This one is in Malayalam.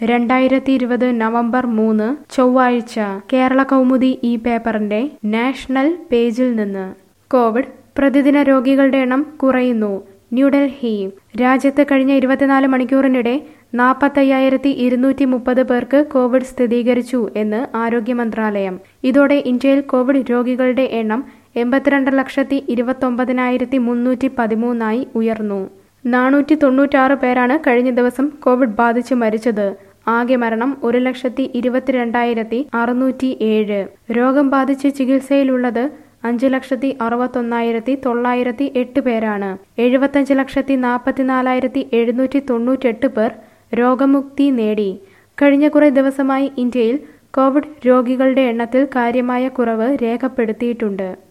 രണ്ടായിരത്തി ഇരുപത് നവംബർ മൂന്ന് ചൊവ്വാഴ്ച കേരള കൗമുദി ഈ പേപ്പറിന്റെ നാഷണൽ പേജിൽ നിന്ന് കോവിഡ് പ്രതിദിന രോഗികളുടെ എണ്ണം കുറയുന്നു ന്യൂഡൽഹി രാജ്യത്ത് കഴിഞ്ഞ ഇരുപത്തിനാല് മണിക്കൂറിനിടെ നാൽപ്പത്തയ്യായിരത്തി ഇരുന്നൂറ്റി മുപ്പത് പേർക്ക് കോവിഡ് സ്ഥിരീകരിച്ചു എന്ന് ആരോഗ്യ മന്ത്രാലയം ഇതോടെ ഇന്ത്യയിൽ കോവിഡ് രോഗികളുടെ എണ്ണം എൺപത്തിരണ്ട് ലക്ഷത്തി ഇരുപത്തൊമ്പതിനായിരത്തി മുന്നൂറ്റി പതിമൂന്നായി ഉയർന്നു നാനൂറ്റി തൊണ്ണൂറ്റാറ് പേരാണ് കഴിഞ്ഞ ദിവസം കോവിഡ് ബാധിച്ച് മരിച്ചത് ആകെ മരണം ഒരു ലക്ഷത്തി ഇരുപത്തിരണ്ടായിരത്തി അറുന്നൂറ്റി ഏഴ് രോഗം ബാധിച്ച് ചികിത്സയിലുള്ളത് അഞ്ച് ലക്ഷത്തി അറുപത്തൊന്നായിരത്തി തൊള്ളായിരത്തി എട്ട് പേരാണ് എഴുപത്തഞ്ച് ലക്ഷത്തി നാൽപ്പത്തിനാലായിരത്തി എഴുന്നൂറ്റി തൊണ്ണൂറ്റെട്ട് പേർ രോഗമുക്തി നേടി കഴിഞ്ഞ കുറെ ദിവസമായി ഇന്ത്യയിൽ കോവിഡ് രോഗികളുടെ എണ്ണത്തിൽ കാര്യമായ കുറവ് രേഖപ്പെടുത്തിയിട്ടുണ്ട്